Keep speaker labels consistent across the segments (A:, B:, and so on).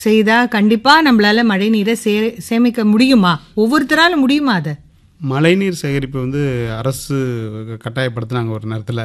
A: செய்தா கண்டிப்பா நம்மளால மழை நீரை சே சேமிக்க முடியுமா ஒவ்வொருத்தரால முடியுமா அத
B: மழைநீர் சேகரிப்பு வந்து அரசு கட்டாயப்படுத்தினாங்க ஒரு நேரத்தில்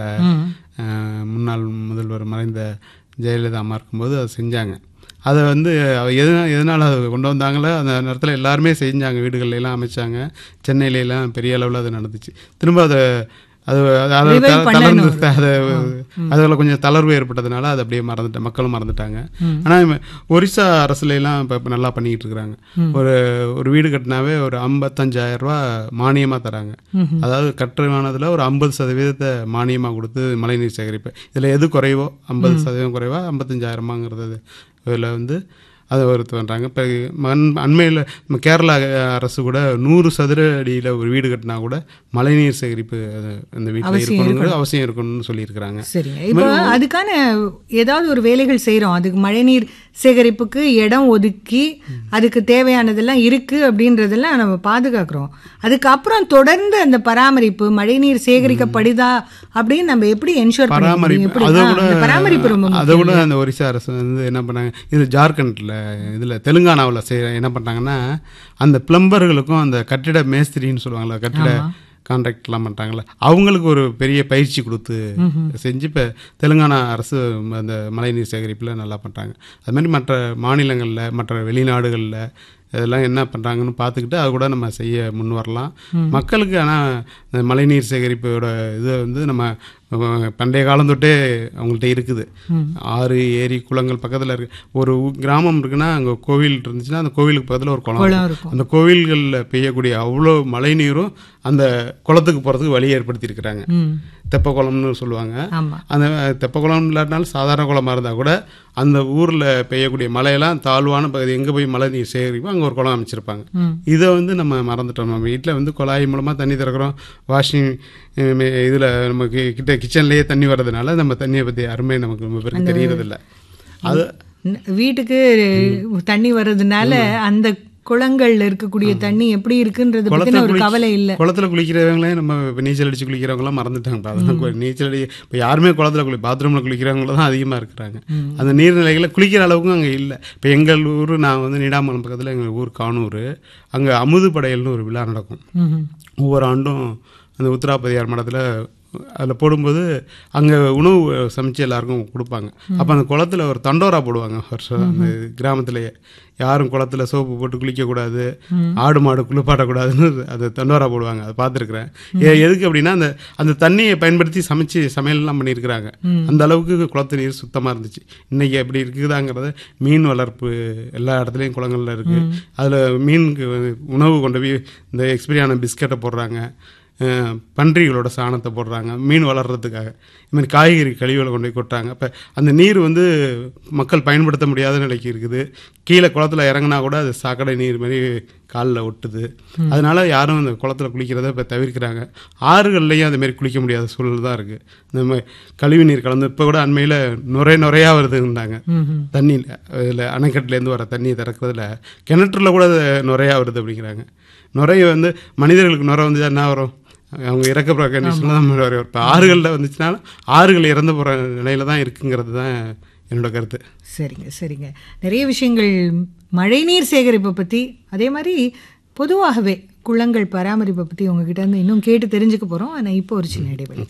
B: முன்னாள் முதல்வர் மறைந்த ஜெயலலிதா அம்மா இருக்கும்போது அதை செஞ்சாங்க அதை வந்து அவ எதனா எதனால் அதை கொண்டு வந்தாங்களோ அந்த நேரத்தில் எல்லாருமே செஞ்சாங்க வீடுகள்ல எல்லாம் அமைச்சாங்க சென்னையில எல்லாம் பெரிய அளவில் அது நடந்துச்சு திரும்ப அதை அது அதை
A: Revive
B: த-
A: பண்ணணும்.
B: தளர்ந்து அதை அதில் கொஞ்சம் தளர்வு ஏற்பட்டதுனால அது அப்படியே மறந்துட்டேன் மக்களும் மறந்துட்டாங்க ஆனால் ஒரிசா அரசுல எல்லாம் இப்போ இப்போ நல்லா பண்ணிக்கிட்டு இருக்கிறாங்க ஒரு ஒரு வீடு கட்டினாவே ஒரு ஐம்பத்தஞ்சாயிரம் ரூபா மானியமாக தராங்க அதாவது கட்டுமானதில் ஒரு ஐம்பது சதவீதத்தை மானியமாக கொடுத்து மழைநீர் சேகரிப்பு இதில் எது குறைவோ ஐம்பது சதவீதம் குறைவா ஐம்பத்தஞ்சாயிரமாங்கிறது இதில் வந்து அதை ஒருத்து பண்ணுறாங்க இப்போ மண் அண்மையில் நம்ம கேரளா அரசு கூட நூறு சதுர அடியில் ஒரு வீடு கட்டினா கூட மழைநீர் சேகரிப்பு அது அந்த வீட்டில்
A: அவசியம்
B: இருக்கணுங்கிறது அவசியம் இருக்கணும்னு சொல்லியிருக்கிறாங்க
A: சரிங்க இப்போ அதுக்கான ஏதாவது ஒரு வேலைகள் செய்றோம் அதுக்கு மழைநீர் சேகரிப்புக்கு இடம் ஒதுக்கி அதுக்கு தேவையானதெல்லாம் இருக்கு அப்படின்றதெல்லாம் நம்ம பாதுகாக்கிறோம் அதுக்கப்புறம் தொடர்ந்து அந்த பராமரிப்பு மழைநீர் சேகரிக்கப்படுதா அப்படின்னு நம்ம எப்படி என்ஷூர் பண்ண முடியும்
B: பராமரிப்பு
A: எப்படி
B: அதை
A: ஆ,
B: கூட
A: அந்த பராமரிப்பு ரொம்ப
B: அதை
A: முக்கியம்
B: கூட அந்த ஒரிசா அரசு வந்து என்ன பண்ணாங்க இது ஜார்க்கண்டில் இதில் தெலுங்கானாவில் செய்ய என்ன பண்ணாங்கன்னா அந்த பிளம்பர்களுக்கும் அந்த கட்டிட மேஸ்திரின்னு சொல்லுவாங்கல்ல கட்டிட கான்ட்ராக்ட்லாம் பண்ணுறாங்களே அவங்களுக்கு ஒரு பெரிய பயிற்சி கொடுத்து செஞ்சு இப்போ தெலுங்கானா அரசு அந்த மழைநீர் சேகரிப்பில் நல்லா பண்ணுறாங்க அது மாதிரி மற்ற மாநிலங்களில் மற்ற வெளிநாடுகளில் இதெல்லாம் என்ன பண்ணுறாங்கன்னு பார்த்துக்கிட்டு அது கூட நம்ம செய்ய முன் வரலாம் மக்களுக்கு ஆனால் இந்த மழைநீர் சேகரிப்போட இது வந்து நம்ம அஹ், பண்டைய காலம் தொட்டே அவங்கள்ட்ட இருக்குது ஆறு ஏரி குளங்கள் பக்கத்தில் இருக்கு ஒரு ஊ- கிராமம் இருக்குன்னா அங்கே கோவில் இருந்துச்சுன்னா அந்த கோவிலுக்கு பக்கத்தில் ஒரு குளம்
A: குளம்
B: இருக்கும்.
A: இருக்கும்.
B: அந்த கோவில்களில் பெய்யக்கூடிய அவ்வளோ மழை நீரும் அந்த குளத்துக்கு போகிறதுக்கு வழி ஏற்படுத்தி இருக்கிறாங்க
A: ம்
B: தெப்ப குளம்னு சொல்லுவாங்க
A: ஆமா
B: அந்த தெப்ப குளம் இல்லாட்டினாலும் சாதாரண குளமாக இருந்தால் கூட அந்த ஊரில் பெய்யக்கூடிய மழையெல்லாம் தாழ்வான பகுதி எங்கே போய் மழை நீர் சேகரிப்போ அங்கே ஒரு குளம் அமைச்சிருப்பாங்க இதை வந்து நம்ம மறந்துட்டோம் நம்ம வீட்டில் வந்து குழாய் மூலமாக தண்ணி திறக்கிறோம் வாஷிங் இதில் நமக்கு கிட்ட கிச்சன்லேயே தண்ணி வர்றதுனால நம்ம தண்ணியை பற்றி அருமை நமக்கு ரொம்ப பேருக்கு தெரியறதில்ல அது
A: ந- வீட்டுக்கு தண்ணி வர்றதுனால அந்த குளங்கள்ல இருக்கக்கூடிய தண்ணி எப்படி இருக்குன்றது பத்தின ஒரு
B: குளி-
A: கவலை இல்ல
B: குளத்துல குளிக்கிறவங்களே நம்ம இப்ப நீச்சல் அடிச்சு குளிக்கிறவங்களாம் மறந்துட்டாங்க இப்ப அதெல்லாம் கு- நீச்சல் அடி இப்போ யாருமே குளத்துல குளி பாத்ரூம்ல குளிக்கிறவங்க தான் அதிகமாக இருக்கிறாங்க அந்த நீர்நிலைகளை குளிக்கிற அளவுக்கும் அங்கே இல்லை இப்போ எங்கள் ஊர் நான் வந்து நீடாமலம் பக்கத்தில் எங்கள் ஊர் கானூர் அங்கே அமுது படையல்னு ஒரு விழா நடக்கும்
A: ம்ஹும்.
B: ஒவ்வொரு ஆண்டும் அந்த உத்திராபதியார் மடத்தில் அதில் போடும்போது அங்கே உணவு சமைச்சு எல்லாருக்கும் கொடுப்பாங்க அப்போ அந்த குளத்துல ஒரு தண்டோரா போடுவாங்க வருஷம் அந்த கிராமத்திலேயே யாரும் குளத்துல சோப்பு போட்டு குளிக்கக்கூடாது ஆடு மாடு குளிப்பாட்டக்கூடாதுன்னு அந்த தண்டோரா போடுவாங்க அதை பார்த்துருக்குறேன் எதுக்கு அப்படின்னா அந்த அந்த தண்ணியை பயன்படுத்தி சமைச்சு சமையல்லாம் பண்ணியிருக்கிறாங்க அந்த அளவுக்கு குளத்து நீர் சுத்தமாக இருந்துச்சு இன்னைக்கு எப்படி இருக்குதாங்கிறத மீன் வளர்ப்பு எல்லா இடத்துலையும் குளங்கள்ல இருக்கு அதில் மீனுக்கு உணவு கொண்டு போய் இந்த எக்ஸ்பிரியான பிஸ்கட்டை போடுறாங்க அஹ் பன்றிகளோட சாணத்தை போடுறாங்க மீன் வளர்கிறதுக்காக இது மாதிரி காய்கறி கழிவுகளை கொண்டு போய் கொட்டுறாங்க அப்போ அந்த நீர் வந்து மக்கள் பயன்படுத்த முடியாத நிலைக்கு இருக்குது கீழே குளத்துல இறங்குனா கூட அது சாக்கடை நீர் மாதிரி காலில் ஒட்டுது அதனால யாரும் அந்த குளத்துல குளிக்கிறத இப்போ தவிர்க்கிறாங்க ஆறுகள்லையும் அது மாதிரி குளிக்க முடியாத சூழல் தான் இருக்குது இந்த மாதிரி கழிவு நீர் கலந்து இப்போ கூட அண்மையில் நுரை நுரையா வருதுன்னாங்க தண்ணியில் இதில் அணைக்கட்டுலேருந்து வர தண்ணியை திறக்கிறதுல கிணற்றுல கூட அது நுரையா வருது அப்படிங்கிறாங்க நுரை வந்து மனிதர்களுக்கு நுரை வந்து என்ன வரும் அவங்க இறக்க போகிற கண்டிஷனில் தான் நுரை வரும் இப்போ ஆறுகளில் வந்துச்சுனாலும் ஆறுகள் இறந்து போகிற நிலையில தான் இருக்குங்கிறது தான் என்னோட கருத்து
A: சரிங்க சரிங்க நிறைய விஷயங்கள் மழைநீர் சேகரிப்பை பத்தி அதே மாதிரி பொதுவாகவே குளங்கள் பராமரிப்பை பத்தி உங்ககிட்ட இருந்து இன்னும் கேட்டு தெரிஞ்சுக்க போறோம் ஆனா இப்போ ஒரு சின்ன இடைவெளி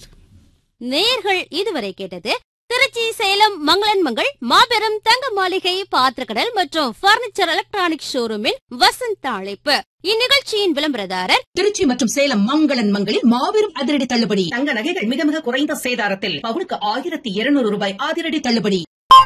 C: நேர்கள் இதுவரை கேட்டது திருச்சி சேலம் மங்களன் மங்கள் மாபெரும் தங்க மாளிகை பாத்திரக்கடல் மற்றும் பர்னிச்சர் எலக்ட்ரானிக் ஷோரூமின் வசந்த அழைப்பு இந்நிகழ்ச்சியின் விளம்பரதாரர்
D: திருச்சி மற்றும் சேலம் மங்களன் மங்களில் மாபெரும் அதிரடி தள்ளுபடி
E: தங்க நகைகள் மிக மிக குறைந்த சேதாரத்தில் பவுனுக்கு ஆயிரத்தி இருநூறு ரூபாய்
D: அதிரடி தள்ளுபடி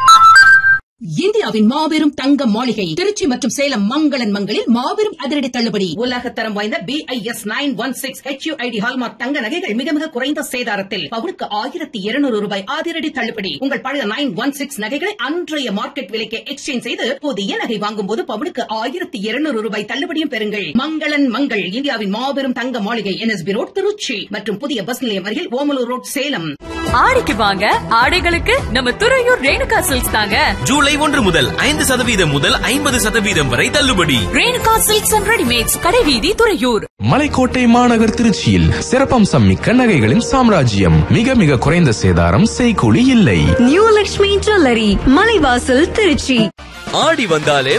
D: இந்தியாவின் மாபெரும் தங்க மாளிகை திருச்சி மற்றும் சேலம் மங்களன் மங்களில் மாபெரும் அதிரடி தள்ளுபடி
E: உலகத்தரம் வாய்ந்த BIS nine one six HUID hallmark தங்க நகைகள் மிக மிக குறைந்த சேதாரத்தில் பவுனுக்கு ஆயிரத்தி இருநூறு ரூபாய் அதிரடி தள்ளுபடி உங்கள் பழைய நைன் ஒன் சிக்ஸ் நகைகளை அன்றைய மார்க்கெட் விலைக்கு எக்ஸ்சேஞ்ச் செய்து புதிய நகை வாங்கும் போது பவுனுக்கு ஆயிரத்தி இருநூறு ரூபாய் தள்ளுபடியும் பெறுங்கள் மங்களன் மங்கள் இந்தியாவின் மாபெரும் தங்க மாளிகை என்எஸ்பி ரோட் திருச்சி மற்றும் புதிய பஸ் நிலையம் அருகில் ஓமலூர் ரோட் சேலம்
F: ஆடிக்கு வாங்க ஆடைகளுக்கு நம்ம துறையூர் ரேணுகா சில்க்ஸ் தாங்க
G: ஜூலை ஒன்று முதல் ஐந்து சதவீதம் முதல் ஐம்பது சதவீதம் வரை தள்ளுபடி
F: ரேணுகா சில்க்ஸ் அண்ட் ரெடிமேட்ஸ் கடைவீதி துறையூர்
H: மலைக்கோட்டை மாநகர் திருச்சியில் சிறப்பம்சம் மிக்க நகைகளின் சாம்ராஜ்யம் மிக மிக குறைந்த சேதாரம் செய்கூலி இல்லை
I: நியூ லக்ஷ்மி ஜுவல்லரி மலைவாசல் திருச்சி
G: ஆடி வந்தாலே